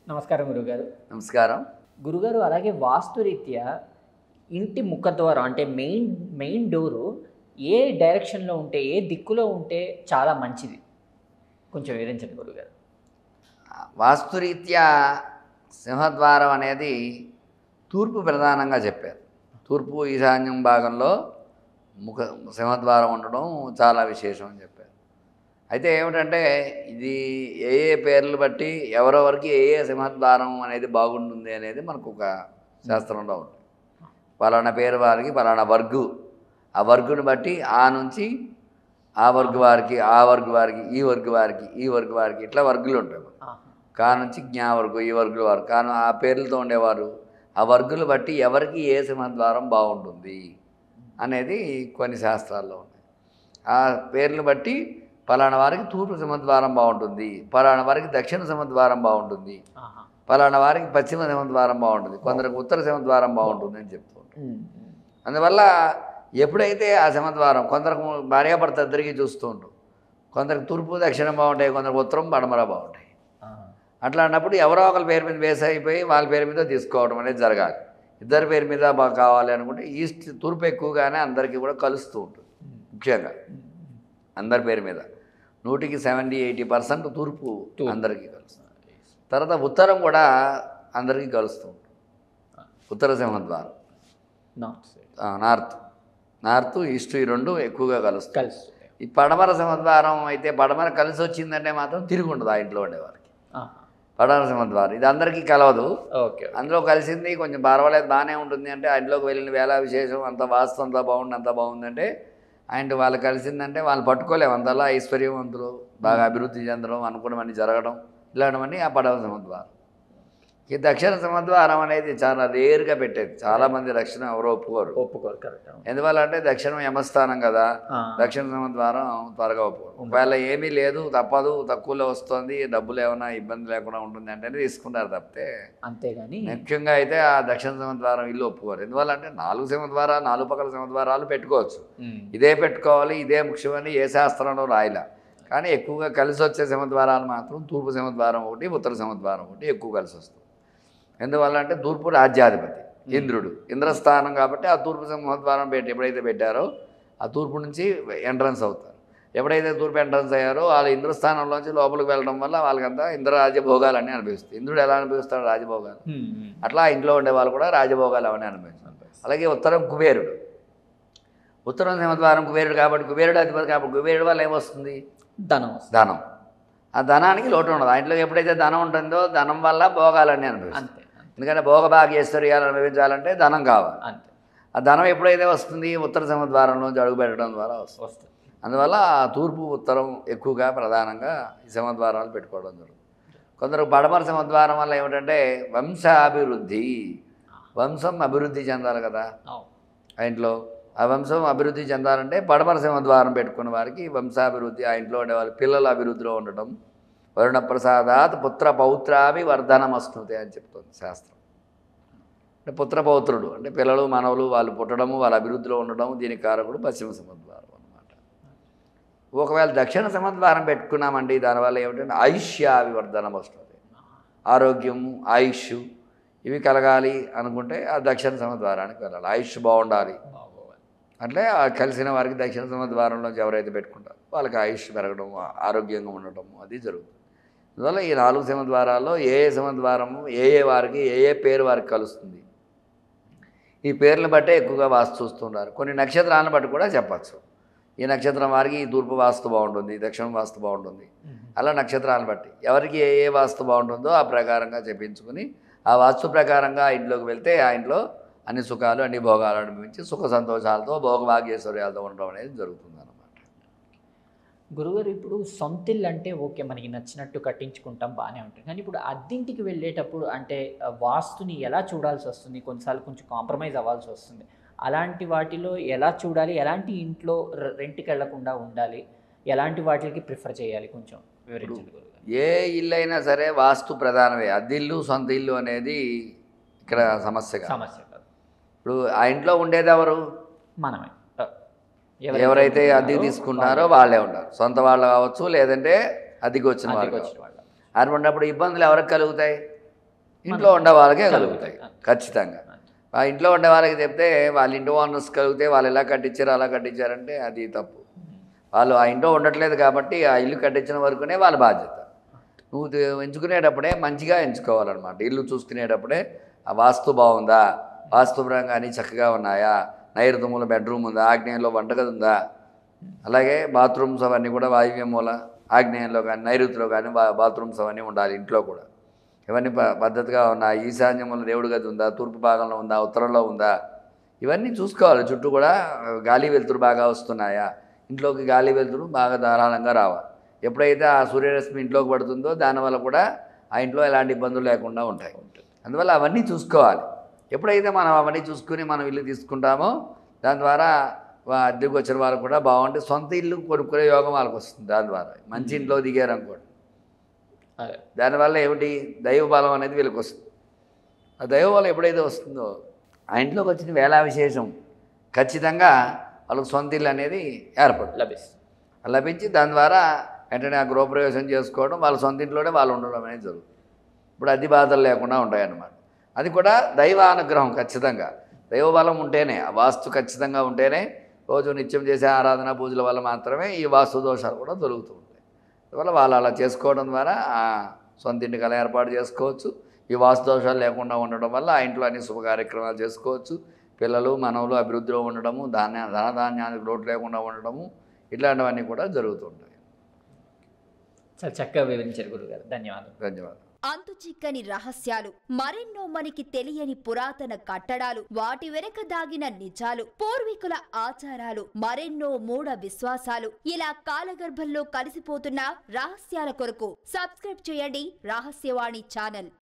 నమస్కారం గురుగారు నమస్కారం గురుగారు అలాగే వాస్తురీత్యా ఇంటి ముఖద్వారం అంటే మెయిన్ మెయిన్ డోరు ఏ డైరెక్షన్లో ఉంటే ఏ దిక్కులో ఉంటే చాలా మంచిది కొంచెం వివరించండి గురుగారు వాస్తురీత్యా సింహద్వారం అనేది తూర్పు ప్రధానంగా చెప్పారు తూర్పు ఈశాన్యం భాగంలో ముఖ సింహద్వారం ఉండడం చాలా విశేషం అని చెప్పారు అయితే ఏమిటంటే ఇది ఏ ఏ పేర్లు బట్టి ఎవరెవరికి ఏ ఏ సింహద్వారం అనేది బాగుంటుంది అనేది మనకు ఒక శాస్త్రంలో ఉంటుంది పలానా పేరు వారికి పలానా వర్గు ఆ వర్గుని బట్టి ఆ నుంచి ఆ వర్గు వారికి ఆ వర్గు వారికి ఈ వర్గు వారికి ఈ వర్గు వారికి ఇట్లా వర్గులు ఉంటాయి ఆహా. కా నుంచి జ్ఞా వరకు ఈ వర్గుల వారు కాను ఆ పేర్లతో ఉండేవారు ఆ వర్గులు బట్టి ఎవరికి ఏ సింహద్వారం బాగుంటుంది అనేది కొన్ని శాస్త్రాల్లో ఉన్నాయి ఆ పేర్లు బట్టి పలానా వారికి తూర్పు సింహద్వారం బాగుంటుంది పలానా వారికి దక్షిణ సింహద్వారం బాగుంటుంది ఆహా. పలానా వారికి పశ్చిమ సింహద్వారం బాగుంటుంది కొందరికి ఉత్తర సింహద్వారం బాగుంటుంది అని చెప్తూ ఉంటారు ఉమ్, ఉమ్. అందువల్ల ఎప్పుడైతే ఆ సింహద్వారం కొందరికి భార్యాభర్త ఇద్దరికి చూస్తూ ఉంటాం కొందరికి తూర్పు దక్షిణం బాగుంటాయి కొందరికి ఉత్తరం పడమర బాగుంటాయి ఆ. అట్లాంటప్పుడు ఎవరో ఒకరి పేరు మీద వేస్ అయిపోయి వాళ్ళ పేరు మీద తీసుకోవడం అనేది జరగాలి ఇద్దరి పేరు మీద బాగా కావాలి అనుకుంటే ఈస్ట్ తూర్పు ఎక్కువగానే అందరికీ కూడా కలుస్తూ ఉంటుంది ఉమ్, ముఖ్యంగా ఉమ్, ఉమ్. అందరి పేరు మీద నూటికి సెవెంటీ ఎయిటీ పర్సెంట్ తూర్పు తూర్పు. అందరికీ కలుస్తుంది తర్వాత ఉత్తరం కూడా అందరికీ కలుస్తూ ఉంటుంది ఉత్తర సింహద్వారం నార్త్ సైడ్ ఆ, నార్త్ నార్త్ ఈస్ట్ ఈ రెండు ఎక్కువగా కలుస్తాయి కలిసి ఈ పడమర సింహద్వారం అయితే పడమర కలిసి వచ్చిందంటే మాత్రం తిరిగి ఉండదు ఆ ఇంట్లో ఉండేవారికి ఆహా. పడమర సింహద్వారం ఇది అందరికీ కలవదు ఓకే అందులో కలిసింది కొంచెం పర్వాలేదు బాగానే ఉంటుంది అంటే ఆ ఇంట్లోకి వెళ్ళిన వేళ విశేషం అంత వాస్తు అంతా బాగుంది అంత బాగుందంటే ఆయన వాళ్ళు కలిసిందంటే వాళ్ళు పట్టుకోలేము అంతలా ఐశ్వర్యవంతులు బాగా అభివృద్ధి చెందడం అనుకున్నవన్నీ జరగడం ఇలాంటివన్నీ ఆ పడవ సింహద్వారం ఈ దక్షిణ సింహద్వారం అనేది చాలా రేరుగా పెట్టేది చాలామంది దక్షిణం ఎవరో ఒప్పుకోరు ఒప్పుకోరు కరెక్ట్ ఎందువల్ల అంటే దక్షిణం యమస్థానం కదా దక్షిణ సింహద్వారం త్వరగా ఒప్పుకోరు ఒకవేళ ఏమీ లేదు తప్పదు తక్కువలో వస్తుంది డబ్బులు ఏమైనా ఇబ్బంది లేకుండా ఉంటుంది అంటే తీసుకుంటారు తప్పితే అంతేగాని ముఖ్యంగా అయితే ఆ దక్షిణ సింహద్వారం ఇల్లు ఒప్పుకోరు ఎందువల్ల అంటే నాలుగు సింహద్వారాలు నాలుగు పక్కల సింహద్వారాలు పెట్టుకోవచ్చు ఉమ్, ఇదే పెట్టుకోవాలి ఇదే ముఖ్యమని ఏ శాస్త్రంలో రాయలే కానీ ఎక్కువగా కలిసి వచ్చే సింహద్వారాలు మాత్రం తూర్పు సింహద్వారం ఒకటి ఉత్తర సింహద్వారం ఒకటి ఎక్కువ కలిసి వస్తుంది ఎందువల్ల అంటే తూర్పు రాజ్యాధిపతి ఇంద్రుడు ఇంద్రస్థానం కాబట్టి ఆ తూర్పు సింహద్వారం పెట్టి ఎప్పుడైతే పెట్టారో ఆ తూర్పు నుంచి ఎంట్రన్స్ అవుతారు ఎప్పుడైతే తూర్పు ఎంట్రన్స్ అయ్యారో వాళ్ళ ఇంద్రస్థానంలోంచి లోపలికి వెళ్ళడం వల్ల వాళ్ళకంతా ఇంద్ర రాజ్యభోగాలన్నీ అనిపిస్తాయి ఇంద్రుడు ఎలా అనిపిస్తాడు రాజభోగాలు ఉమ్, ఉమ్. అట్లా ఇంట్లో ఉండే వాళ్ళు కూడా రాజభోగాలు అవన్నీ అనుభవిస్తారు అలాగే ఉత్తరం కుబేరుడు ఉత్తరం సింహద్వారం కుబేరుడు కాబట్టి కుబేరుడు అధిపతి కాబట్టి కుబేరుడు వల్ల ఏమొస్తుంది ధనం వస్తుంది. ధనం ఆ ధనానికి లోటు ఉండదు ఆ ఇంట్లో ఎప్పుడైతే ధనం ఉంటుందో ధనం వల్ల భోగాలన్నీ అనుభవిస్తాయి అంతే అంతే, ఎందుకంటే భోగభాగ్యశ్వర్యాలు అనుభవించాలంటే ధనం కావాలి అంతే ఆ ధనం ఎప్పుడైతే వస్తుంది ఉత్తర సింహద్వారంలోంచి అడుగు పెట్టడం ద్వారా వస్తుంది వస్తుంది అందువల్ల ఆ తూర్పు ఉత్తరం ఎక్కువగా ప్రధానంగా ఈ సింహద్వారాలు పెట్టుకోవడం జరుగుతుంది కొందరు పడమర సింహద్వారం వల్ల ఏమిటంటే వంశాభివృద్ధి వంశం అభివృద్ధి చెందాలి కదా అవును ఆ ఇంట్లో ఆ వంశం అభివృద్ధి చెందాలంటే పడమర సింహద్వారం పెట్టుకున్న వారికి వంశాభివృద్ధి ఆ ఇంట్లో ఉండే వాళ్ళ పిల్లల అభివృద్ధిలో ఉండడం వరుణ ప్రసాదాత్ పుత్ర పౌత్రాభి వర్ధనమస్నుతే అని చెప్తుంది శాస్త్రం అంటే పుత్ర పౌత్రుడు అంటే పిల్లలు మనవలు వాళ్ళు పుట్టడము వాళ్ళ అభివృద్ధిలో ఉండడం దీనికి కారకుడు పశ్చిమ సింహద్వారం అన్నమాట ఒకవేళ దక్షిణ సింహద్వారం పెట్టుకున్నామండి దానివల్ల ఏమిటంటే ఆయుష్యాభివర్ధనం వస్తుంది ఆరోగ్యం ఆయుష్ ఇవి కలగాలి అనుకుంటే ఆ దక్షిణ సింహద్వారానికి వెళ్ళాలి ఆయుష్ బాగుండాలి బాగోవాలి అట్లే ఆ కలిసిన వారికి దక్షిణ సింహద్వారంలోంచి ఎవరైతే పెట్టుకుంటారో వాళ్ళకి ఆయుష్ పెరగడం ఆ- ఆరోగ్యంగా ఉండటం అది జరుగుతుంది అందువల్ల ఈ నాలుగు సింహద్వారాల్లో ఏ ఏ సింహద్వారము ఏ ఏ వారికి ఏ ఏ పేరు వారికి కలుస్తుంది ఈ పేర్లను బట్టే ఎక్కువగా వాస్తు చూస్తున్నారు కొన్ని నక్షత్రాలను బట్టి కూడా చెప్పచ్చు ఈ నక్షత్రం వారికి ఈ తూర్పు వాస్తు బాగుంటుంది దక్షిణం వాస్తు బాగుంటుంది అలా నక్షత్రాలను బట్టి ఎవరికి ఏ ఏ వాస్తు బాగుంటుందో ఆ ప్రకారంగా చెప్పించుకుని ఆ వాస్తు ప్రకారంగా ఆ ఇంట్లోకి వెళ్తే ఆ ఇంట్లో అన్ని సుఖాలు అన్ని భోగాలు అనుభవించి సుఖ సంతోషాలతో భోగభాగ్యశ్వర్యాలతో ఉండడం అనేది జరుగుతుంది అనమాట గురుగారు ఇప్పుడు సొంతిల్లు అంటే ఓకే మనకి నచ్చినట్టు కట్టించుకుంటాం బాగానే ఉంటుంది కానీ ఇప్పుడు అద్దింటికి వెళ్ళేటప్పుడు అంటే ఆ, వాస్తుని ఎలా చూడాల్సి వస్తుంది కొన్నిసార్లు కొంచెం కాంప్రమైజ్ అవ్వాల్సి వస్తుంది అలాంటి వాటిలో ఎలా చూడాలి ఎలాంటి ఇంట్లో రె- రెంట్కి వెళ్లకుండా ఉండాలి ఎలాంటి వాటికి ప్రిఫర్ చేయాలి కొంచెం వివరించండి గురుగారు ఏ ఇల్లు అయినా సరే వాస్తు ప్రధానమే అద్దిల్లు సొంత ఇల్లు అనేది ఇక్కడ సమస్య కాదు సమస్య కాదు ఇప్పుడు ఆ ఇంట్లో ఉండేది ఎవరు మనమే ఆ, ఎవరైతే ఉంటున్నారో అద్దెకి తీసుకున్నారో వాళ్ళే ఉంటారు సొంత వాళ్ళు కావచ్చు లేదంటే అద్దెకి వచ్చిన వాళ్ళే వాళ్ళు అద్దెకి కావచ్చు. వచ్చిన వాళ్ళు అటువంటిప్పుడు ఇబ్బందులు ఎవరికి కలుగుతాయి ఇంట్లో ఉండే వాళ్ళకే కలుగుతాయి. కలుగుతాయి ఖచ్చితంగా ఆ ఇంట్లో ఉండే వాళ్ళకి చెప్తే వాళ్ళ ఇంటి ఓనర్స్ కలిగితే వాళ్ళు ఎలా కట్టించారు అలా కట్టించారంటే అది తప్పు వాళ్ళు ఆ ఇంట్లో ఉండట్లేదు కాబట్టి ఆ ఇల్లు కట్టించిన వరకునే వాళ్ళ బాధ్యత నువ్వు ది- ఎంచుకునేటప్పుడే మంచిగా ఎంచుకోవాలన్నమాట ఇల్లు చూసుకునేటప్పుడే ఆ వాస్తు బాగుందా వాస్తుపరంగా అన్నీ చక్కగా ఉన్నాయా నైరుతి మూల బెడ్రూమ్ ఉందా ఆగ్నేయంలో వంటగది ఉందా అలాగే బాత్రూమ్స్ అవన్నీ కూడా వాయువ్య మూల ఆగ్నేయంలో కానీ నైరుతిలో కానీ బా బాత్రూమ్స్ అవన్నీ ఉండాలి ఇంట్లో కూడా ఇవన్నీ ప పద్ధతిగా ఉన్నాయి ఈశాన్యంలో దేవుడి గది ఉందా తూర్పు భాగంలో ఉందా ఉత్తరంలో ఉందా ఇవన్నీ చూసుకోవాలి చుట్టూ కూడా ఆ, గాలి వెలుతురు బాగా వస్తున్నాయా ఇంట్లోకి గాలి వెలుతురు బాగా ధారాళంగా రావాలి ఎప్పుడైతే ఆ సూర్యరశ్మి ఇంట్లోకి పడుతుందో దానివల్ల కూడా ఆ ఇంట్లో ఎలాంటి ఇబ్బందులు లేకుండా ఉంటాయి అందువల్ల అవన్నీ చూసుకోవాలి ఎప్పుడైతే మనం అవన్నీ చూసుకుని మనం ఇల్లు తీసుకుంటామో దాని ద్వారా వా- అద్దెకు వచ్చిన వాళ్ళకు కూడా బాగుంటే సొంత ఇల్లు కొనుక్కునే యోగం వాళ్ళకి వస్తుంది దాని ద్వారా మంచి ఇంట్లో దిగారు అనుకోండి అదే దానివల్ల ఏమిటి దైవ బలం అనేది వీళ్ళకి వస్తుంది ఆ దైవ బలం ఎప్పుడైతే వస్తుందో ఆ ఇంట్లోకి వచ్చిన వేళా విశేషం ఖచ్చితంగా వాళ్ళకి సొంత ఇల్లు అనేది ఏర్పడుతుంది లభిస్తుంది లభించి దాని ద్వారా వెంటనే ఆ గృహప్రవేశం చేసుకోవడం వాళ్ళ సొంత ఇంట్లోనే వాళ్ళు ఉండడం అనేది జరుగుతుంది ఇప్పుడు అతి బాధలు లేకుండా ఉంటాయన్నమాట అది కూడా దైవ అనుగ్రహం ఖచ్చితంగా దైవ బలం ఉంటేనే ఆ వాస్తు ఖచ్చితంగా ఉంటేనే రోజు నిత్యం చేసే ఆరాధన పూజల వల్ల మాత్రమే ఈ వాస్తు దోషాలు కూడా దొరుకుతూ ఉంటాయి అందువల్ల వాళ్ళు అలా చేసుకోవడం ద్వారా ఆ సొంత ఇంటి కల ఏర్పాటు చేసుకోవచ్చు ఈ వాస్తు దోషాలు లేకుండా ఉండడం వల్ల ఆ ఇంట్లో అన్ని శుభ కార్యక్రమాలు చేసుకోవచ్చు పిల్లలు మనవులు అభివృద్ధిలో ఉండడము ధాన్య ధనధాన్యానికి లోటు లేకుండా ఉండడము ఇట్లాంటివన్నీ కూడా జరుగుతుంటాయి చాలా చక్కగా వివరించారు గురుగారు ధన్యవాదాలు ధన్యవాదాలు అంతు చిక్కని రహస్యాలు మరెన్నో మనకి తెలియని పురాతన కట్టడాలు వాటి వెనక దాగిన నిజాలు పూర్వీకుల ఆచారాలు మరెన్నో మూఢ విశ్వాసాలు ఇలా కాలగర్భంలో కలిసిపోతున్న రహస్యాల కొరకు సబ్స్క్రైబ్ చేయండి రహస్యవాణి ఛానల్